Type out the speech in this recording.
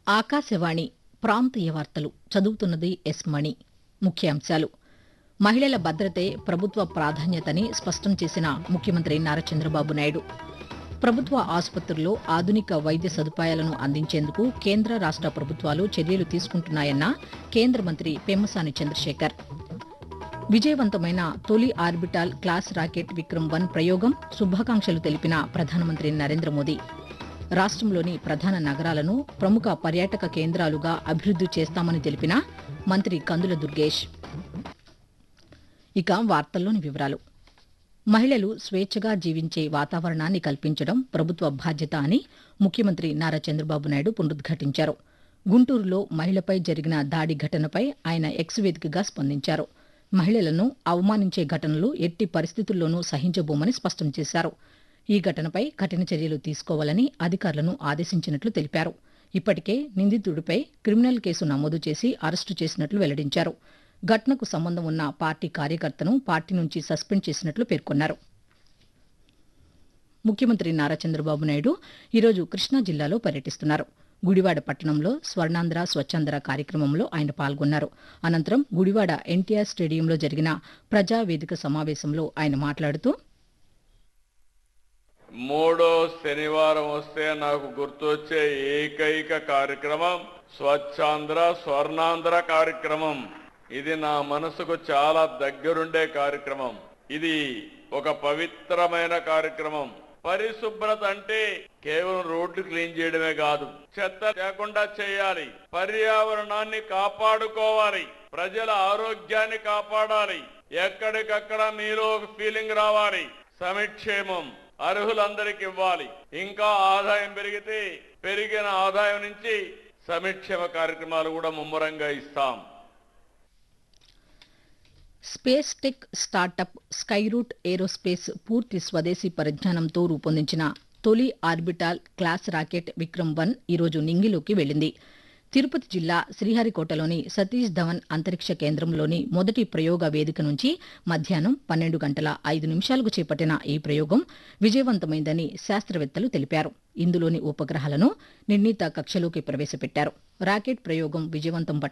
ఆకాశవాణి ప్రాంతీయ వార్తలు చదువుతున్నది ఎస్ మణి ముఖ్యాంశాలు మహిళల భద్రతే ప్రభుత్వ ప్రాధాన్యతని స్పష్టం చేసిన ముఖ్యమంత్రి నారా చంద్రబాబు నాయుడు ప్రభుత్వ ఆసుపత్రుల్లో ఆధునిక వైద్య సదుపాయాలను అందించేందుకు కేంద్ర రాష్ట ప్రభుత్వాలు చర్యలు తీసుకుంటున్నాయన్న కేంద్ర మంత్రి పెమ్మసాని చంద్రశేఖర్ విజయవంతమైన తొలి orbital class rocket Vikram one ప్రయోగం శుభాకాంక్షలు తెలిపిన ప్రధానమంత్రి నరేంద్ర మోదీ రాష్ట్రంలోని ప్రధాన నగరాలను ప్రముఖ పర్యాటక కేంద్రాలుగా అభివృద్ది చేస్తామని తెలిపిన మంత్రి కందుల దుర్గేష్ ఇక వార్తల్లోని వివరాలు మహిళలు స్వేచ్ఛగా జీవించే వాతావరణాన్ని కల్పించడం ప్రభుత్వ బాధ్యత అని ముఖ్యమంత్రి నారా చంద్రబాబు నాయుడు పునరుద్ఘాటించారు గుంటూరులో మహిళపై జరిగిన దాడి ఘటనపై ఆయన ఎక్స్ వేదికగా స్పందించారు మహిళలను అవమానించే ఘటనలు ఎట్టి పరిస్థితుల్లోనూ సహించబోమని స్పష్టం చేశారు ఈ ఘటనపై కఠిన చర్యలు తీసుకోవాలని అధికారులను ఆదేశించినట్లు తెలిపారు ఇప్పటికే నిందితుడిపై క్రిమినల్ కేసు నమోదు చేసి అరెస్టు చేసినట్లు వెల్లడించారు ఘటనకు సంబంధం ఉన్న పార్టీ కార్యకర్తను పార్టీ నుంచి సస్పెండ్ చేసినట్లు పేర్కొన్నారు ముఖ్యమంత్రి నారా చంద్రబాబు నాయుడు ఈరోజు కృష్ణా జిల్లాలో పర్యటిస్తున్నారు గుడివాడ పట్టణంలో స్వర్ణాంధ్ర స్వచ్ఛాంధ్ర కార్యక్రమంలో ఆయన పాల్గొన్నారు అనంతరం గుడివాడ ఎన్టీఆర్ స్టేడియంలో జరిగిన ప్రజా వేదిక సమావేశంలో ఆయన మాట్లాడుతూ మూడో శనివారం వస్తే నాకు గుర్తొచ్చే ఏకైక కార్యక్రమం స్వచ్ఛాంధ్ర స్వర్ణాంధ్ర కార్యక్రమం ఇది నా మనసుకు చాలా దగ్గరుండే కార్యక్రమం ఇది ఒక పవిత్రమైన కార్యక్రమం పరిశుభ్రత అంటే కేవలం రోడ్లు క్లీన్ చేయడమే కాదు చెత్త లేకుండా చేయాలి పర్యావరణాన్ని కాపాడుకోవాలి ప్రజల ఆరోగ్యాన్ని కాపాడాలి ఎక్కడికక్కడ మీలో ఒక ఫీలింగ్ రావాలి సమిక్షేమం అర్హులందరికి ఇవ్వాలి ఇంకా ఆదాయం పెరిగితే పెరిగిన ఆదాయం నుంచి సమిక్షేమ కార్యక్రమాలు కూడా ముమ్మరంగా ఇస్తాం space tech startup Skyroot Aerospace పూర్తి స్వదేశీ పరిజ్ఞానంతో రూపొందించిన తొలి orbital class rocket Vikram one ఈరోజు నింగిలోకి వెళ్లింది తిరుపతి జిల్లా శ్రీహరికోటలోని సతీష్ ధవన్ అంతరిక్ష కేంద్రంలోని మొదటి ప్రయోగ వేదిక నుంచి మధ్యాహ్నం పన్నెండు గంటల ఐదు నిమిషాలకు చేపట్టిన ఈ ప్రయోగం విజయవంతమైందని శాస్త్రవేత్తలు తెలిపారు ఇందులోని ఉపగ్రహాలను నిర్ణీత కక్షలోకి ప్రవేశపెట్టారు రాకెట్ ప్రయోగం విజయవంతం పట్ల